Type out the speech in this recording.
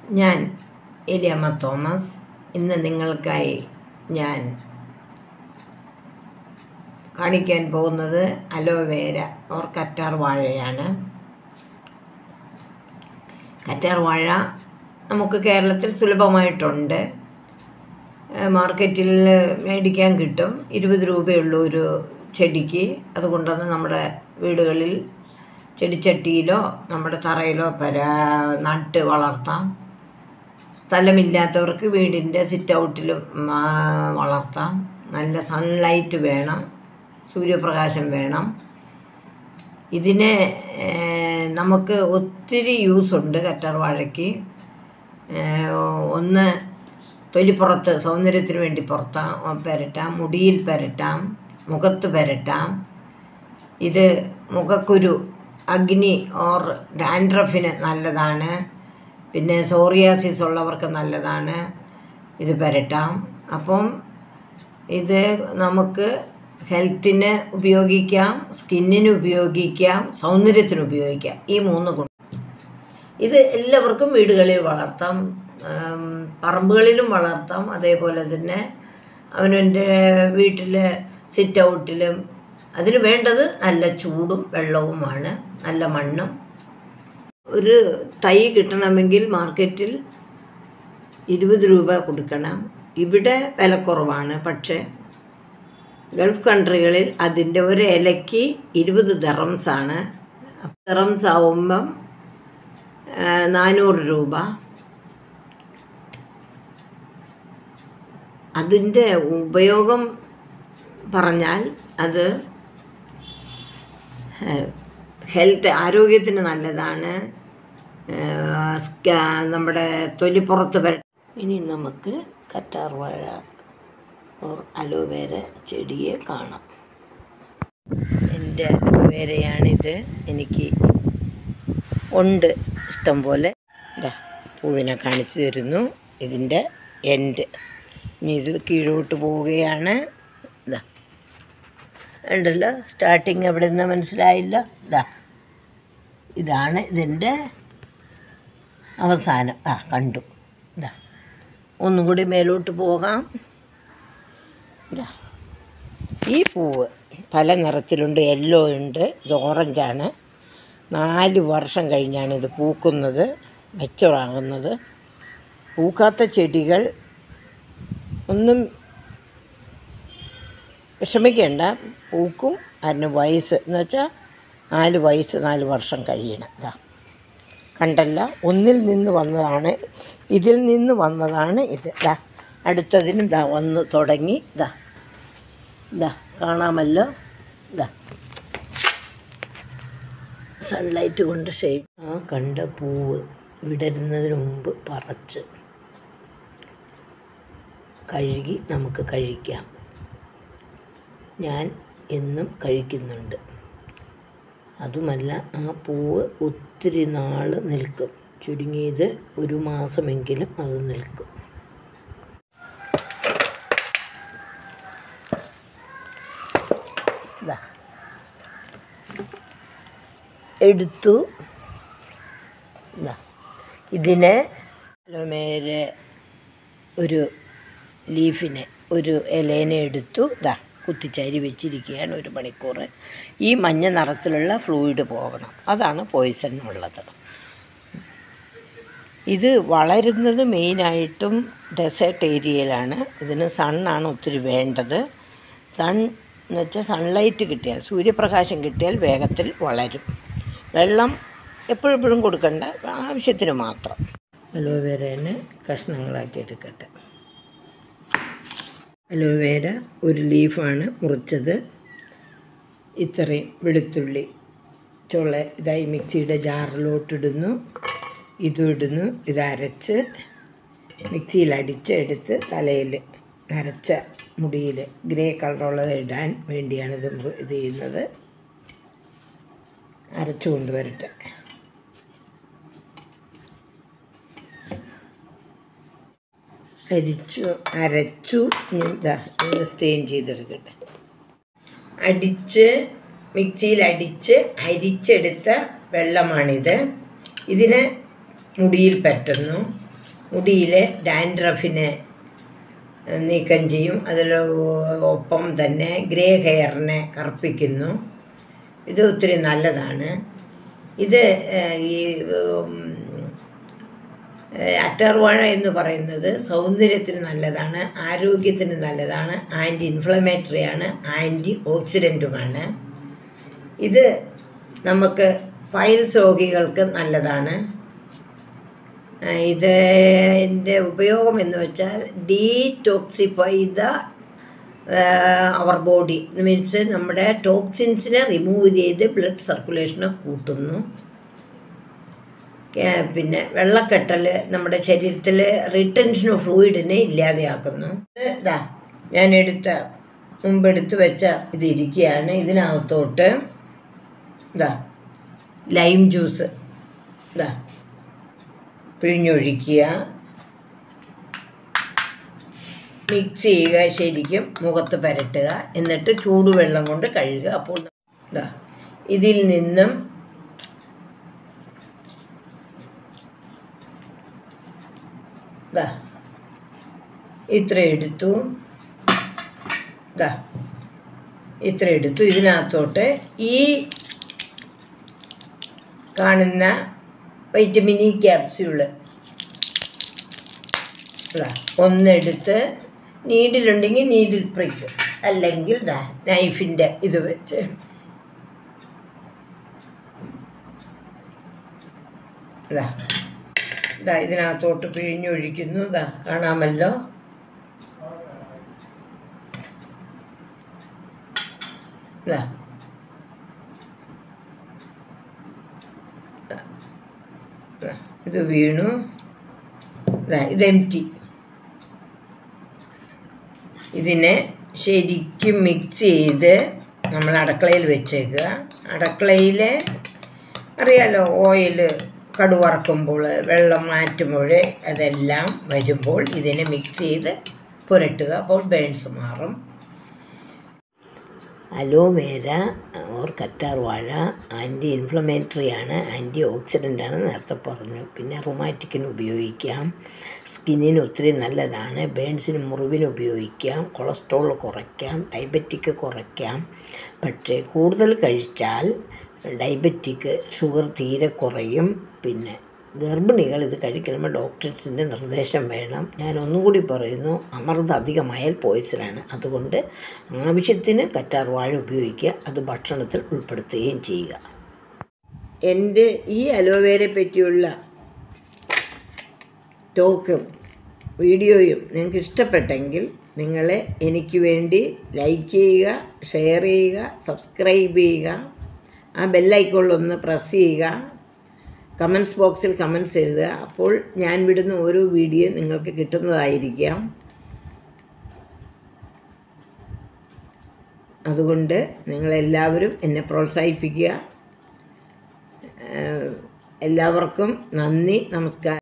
ഞാൻ എലിയമ്മ തോമസ് ഇന്ന് നിങ്ങൾക്കായി ഞാൻ കാണിക്കാൻ പോകുന്നത് അലോവേര ഓർ കറ്റാർ വാഴയാണ് കറ്റാർ വാഴ നമുക്ക് കേരളത്തിൽ സുലഭമായിട്ടുണ്ട് ഏഹ് മാർക്കറ്റിൽ മേടിക്കാൻ കിട്ടും ഇരുപത് രൂപയുള്ള ഒരു ചെടിക്ക് അതുകൊണ്ടൊന്ന് നമ്മുടെ വീടുകളിൽ ചെടിച്ചട്ടിയിലോ നമ്മുടെ തറയിലോ പര നട്ട് വളർത്താം സ്ഥലമില്ലാത്തവർക്ക് വീടിൻ്റെ സിറ്റ് ഔട്ടിലും വളർത്താം നല്ല സൺലൈറ്റ് വേണം സൂര്യപ്രകാശം വേണം ഇതിന് ഏഹ്, നമുക്ക് ഒത്തിരി യൂസ് ഉണ്ട് കറ്റാർ വാഴയ്ക്ക് ഏഹ്, ഒന്ന് തൊലിപ്പുറത്ത് സൗന്ദര്യത്തിന് വേണ്ടി പുറത്താം പുരട്ടാം മുടിയിൽ പുരട്ടാം മുഖത്ത് പുരട്ടാം ഇത് മുഖക്കുരു അഗ്നി ഓർ ഡാൻഡ്രഫിന് നല്ലതാണ് പിന്നെ സോറിയാസിസ് ഉള്ളവർക്ക് നല്ലതാണ് ഇത് പുരട്ടാം അപ്പം ഇത് നമുക്ക് ഹെൽത്തിന് ഉപയോഗിക്കാം സ്കിന്നിന് ഉപയോഗിക്കാം സൗന്ദര്യത്തിന് ഉപയോഗിക്കാം ഈ മൂന്ന് ഗുണം ഇത് എല്ലാവർക്കും വീടുകളിൽ വളർത്താം ഉം, പറമ്പുകളിലും വളർത്താം അതേപോലെ തന്നെ അവനവൻ്റെ വീട്ടിലെ സിറ്റ് ഔട്ടിലും അതിന് വേണ്ടത് നല്ല ചൂടും വെള്ളവുമാണ് നല്ല മണ്ണും ഒരു തൈ കിട്ടണമെങ്കിൽ മാർക്കറ്റിൽ ഇരുപത് രൂപ കൊടുക്കണം ഇവിടെ വിലക്കുറവാണ് പക്ഷേ ഗൾഫ് കൺട്രികളിൽ അതിൻ്റെ ഒരു ഇലയ്ക്ക് ഇരുപത് ദറംസ് ആണ് ദറംസ് ആവുമ്പം ആ, നാനൂറ് രൂപ അതിൻ്റെ ഉപയോഗം പറഞ്ഞാൽ അത് ഹെൽത്ത് ആരോഗ്യത്തിന് നല്ലതാണ് ഏഹ് സ്ക- നമ്മുടെ തൊലിപ്പുറത്ത് വര ഇനി നമുക്ക് കറ്റാർ വാഴ ഓർ അലോവേര ചെടിയെ കാണാം എൻ്റെ അലോവേരയാണിത് എനിക്ക് ഉണ്ട് ഇഷ്ടം പോലെ ഇതാ പൂവിനെ കാണിച്ചു തരുന്നു ഇതിൻ്റെ എൻഡ് ഇനി ഇത് കീഴോട്ട് പോവുകയാണ് ഇതാ ഉണ്ടല്ലോ സ്റ്റാർട്ടിങ് എവിടെ നിന്ന് മനസ്സിലായില്ല ഇതാ ഇതാണ് ഇതിൻ്റെ അവസാനം ആ കണ്ടു ഇതാ ഒന്നും കൂടി മേലോട്ട് പോകാം ഇതാ ഈ പൂവ് പല നിറത്തിലുണ്ട് യെല്ലോ ഉണ്ട് ഇത് ഓറഞ്ചാണ് നാല് വർഷം കഴിഞ്ഞാണ് ഇത് പൂക്കുന്നത് മെച്ചുറാകുന്നത് പൂക്കാത്ത ചെടികൾ ഒന്നും വിഷമിക്കേണ്ട പൂക്കും അതിന് വയസ്സ് എന്ന് വെച്ചാൽ നാല് വയസ്സ് നാല് വർഷം കഴിയണം ഇതാ കണ്ടല്ല ഒന്നിൽ നിന്ന് വന്നതാണ് ഇതിൽ നിന്ന് വന്നതാണ് ഇത് ഇതാ അടുത്തതിനും ഇതാ വന്ന് തുടങ്ങി ഇതാ ഇതാ കാണാമല്ലോ ഇതാ സൺലൈറ്റ് കൊണ്ട് ഷെയ്ഡ് ആ കണ്ട പൂവ് വിടരുന്നതിന് മുമ്പ് പറിച്ച് കഴുകി നമുക്ക് കഴിക്കാം ഞാൻ എന്നും കഴിക്കുന്നുണ്ട് അതുമല്ല ആ പൂവ് ഒത്തിരി നാൾ നിൽക്കും ചുരുങ്ങിയത് ഒരു മാസമെങ്കിലും അത് നിൽക്കും ഇതാ എടുത്തു ഇതാ ഇതിനെ അലോമേര ഒരു ലീഫിനെ ഒരു ഇലേനെ എടുത്തു ഇതാ കുത്തിച്ചരി വെച്ചിരിക്കുകയാണ് ഒരു മണിക്കൂർ ഈ മഞ്ഞ നിറത്തിലുള്ള ഫ്ലൂയിഡ് പോകണം അതാണ് പോയിസൺ ഉള്ളത് ഇത് വളരുന്നത് മെയിനായിട്ടും ഡെസേർട്ട് ഏരിയയിലാണ് ഇതിന് സണ്ണാണ് ഒത്തിരി വേണ്ടത് സൺ എന്ന് വെച്ചാൽ സൺലൈറ്റ് കിട്ടിയാൽ സൂര്യപ്രകാശം കിട്ടിയാൽ വേഗത്തിൽ വളരും വെള്ളം എപ്പോഴെപ്പോഴും കൊടുക്കണ്ട ആവശ്യത്തിന് മാത്രം അലോവേരനെ കഷ്ണങ്ങളാക്കി എടുക്കട്ടെ അലോവേര ഒരു ലീഫാണ് മുറിച്ചത് ഇത്രയും വെളുത്തുള്ളി ചുള ഇതായി മിക്സിയുടെ ജാറിലോട്ടിടുന്നു ഇതും ഇടുന്നു ഇത് അരച്ച് മിക്സിയിൽ അടിച്ച് എടുത്ത് തലയിൽ നരച്ച മുടിയിൽ ഗ്രേ കളറുള്ളത് ഇടാൻ വേണ്ടിയാണ് ഇത് മുറി- ഇത് ചെയ്യുന്നത് അരച്ചു കൊണ്ടുവരട്ടെ അരിച്ചു അരച്ചു ഇനി ഇതാ ഇത് സ്റ്റെയിൻ ചെയ്തെടുക്കട്ടെ അടിച്ച് മിക്സിയിൽ അടിച്ച് അരിച്ചെടുത്ത വെള്ളമാണിത് ഇതിനെ മുടിയിൽ പറ്റുന്നു മുടിയിലെ ഡാൻഡ്രഫിനെ നീക്കം ചെയ്യും അതിൽ ഒപ്പം തന്നെ ഗ്രേ ഹെയറിനെ കറുപ്പിക്കുന്നു ഇത് ഒത്തിരി നല്ലതാണ് ഇത് ഏഹ്, ഈ ഉം, ഏഹ്, അറ്റർവാഴ എന്ന് പറയുന്നത് സൗന്ദര്യത്തിന് നല്ലതാണ് ആരോഗ്യത്തിന് നല്ലതാണ് ആൻറ്റി ഇൻഫ്ലമേറ്ററിയാണ് ആൻറ്റി ഓക്സിഡൻറ്റുമാണ് ഇത് നമുക്ക് പൈൽസ് രോഗികൾക്ക് നല്ലതാണ് ആ, ഇതിൻ്റെ ഉപയോഗം എന്ന് വെച്ചാൽ detoxify the our body means നമ്മുടെ ടോക്സിൻസിനെ റിമൂവ് ചെയ്ത് ബ്ലഡ് സർക്കുലേഷനെ കൂട്ടുന്നു കേ- പിന്നെ വെള്ളക്കെട്ടൽ നമ്മുടെ ശരീരത്തിൽ റിട്ടൻഷൻ ഓഫ് ഫ്ലൂയിഡിനെ ഇല്ലാതെയാക്കുന്നു ഇത് ഇതാ ഞാൻ എടുത്ത മുമ്പ് എടുത്ത് വെച്ച ഇത് ഇരിക്കുകയാണ് ഇതിനകത്തോട്ട് ഇതാ ലൈം ജ്യൂസ് ഇതാ പിഴിഞ്ഞൊഴിക്കുക മിക്സ് ചെയ്യുക ശരിക്കും മുഖത്ത് പുരട്ടുക എന്നിട്ട് ചൂടുവെള്ളം കൊണ്ട് കഴുകുക അപ്പോൾ ഇതാ ഇതിൽ നിന്നും ദാ ഇത്ര എടുത്തു ദാ ഇത്ര എടുത്തു ഇതിനകത്തോട്ട് ഈ കാണുന്ന വൈറ്റമിൻ ഇ ക്യാപ്സ്യൂള് ദാ ഒന്നെടുത്ത് നീഡിലുണ്ടെങ്കിൽ നീഡിൽ പ്രിക്ക് അല്ലെങ്കിൽ ദാ നൈഫിൻ്റെ ഇത് വെച്ച് ഇതാ ഇതാ ഇതിനകത്തോട്ട് പിഴിഞ്ഞൊഴിക്കുന്നു ഇതാ കാണാമല്ലോ ഇതാ ദാ, ഇത് വീണു ദാ, ഇത് എം ടി ഇതിനെ ശരിക്കും മിക്സ് ചെയ്ത് നമ്മൾ അടുക്കളയിൽ വെച്ചേക്കുക അടുക്കളയിൽ അറിയാലോ ഓയിൽ കടുവറക്കുമ്പോൾ വെള്ളം മാറ്റുമ്പോൾ അതെല്ലാം വരുമ്പോൾ ഇതിനെ മിക്സ് ചെയ്ത് പുരട്ടുക അപ്പോൾ ബേൺസ് മാറും അലോവേര ഓർ കറ്റാർ വാഴ ആൻറ്റി ഇൻഫ്ലമേറ്ററി ആണ് ആൻറ്റി ഓക്സിഡൻ്റ് ആണ് നേരത്തെ പറഞ്ഞു പിന്നെ റൊമാറ്റിക്കിന് ഉപയോഗിക്കാം സ്കിന്നിന് ഒത്തിരി നല്ലതാണ് ബേൺസിന് മുറിവിന് ഉപയോഗിക്കാം കൊളസ്ട്രോൾ കുറയ്ക്കാം ഡയബറ്റിക് കുറയ്ക്കാം പക്ഷേ കൂടുതൽ കഴിച്ചാൽ ഡയബറ്റിക് ഷുഗർ തീരെ കുറയും പിന്നെ ഗർഭിണികൾ ഇത് കഴിക്കുമ്പോൾ ഡോക്ടേഴ്സിൻ്റെ നിർദ്ദേശം വേണം ഞാൻ ഒന്നുകൂടി പറയുന്നു അമൃത് അധികമായാൽ പോയിസനാണ് അതുകൊണ്ട് ആവശ്യത്തിന് കറ്റാർ വാഴ ഉപയോഗിക്കുക അത് ഭക്ഷണത്തിൽ ഉൾപ്പെടുത്തുകയും ചെയ്യുക എൻ്റെ ഈ അലോവേരയെ പറ്റിയുള്ള ടോക്കും വീഡിയോയും നിങ്ങൾക്ക് ഇഷ്ടപ്പെട്ടെങ്കിൽ നിങ്ങൾ എനിക്ക് വേണ്ടി ലൈക്ക് ചെയ്യുക ഷെയർ ചെയ്യുക സബ്സ്ക്രൈബ് ചെയ്യുക ആ ബെല്ലൈക്കോളൊന്ന് പ്രസ് ചെയ്യുക കമൻസ് ബോക്സിൽ കമൻസ് എഴുതുക അപ്പോൾ ഞാൻ വിടുന്ന ഓരോ വീഡിയോ നിങ്ങൾക്ക് കിട്ടുന്നതായിരിക്കാം അതുകൊണ്ട് നിങ്ങളെല്ലാവരും എന്നെ പ്രോത്സാഹിപ്പിക്കുക ഏഹ് എല്ലാവർക്കും നന്ദി നമസ്കാരം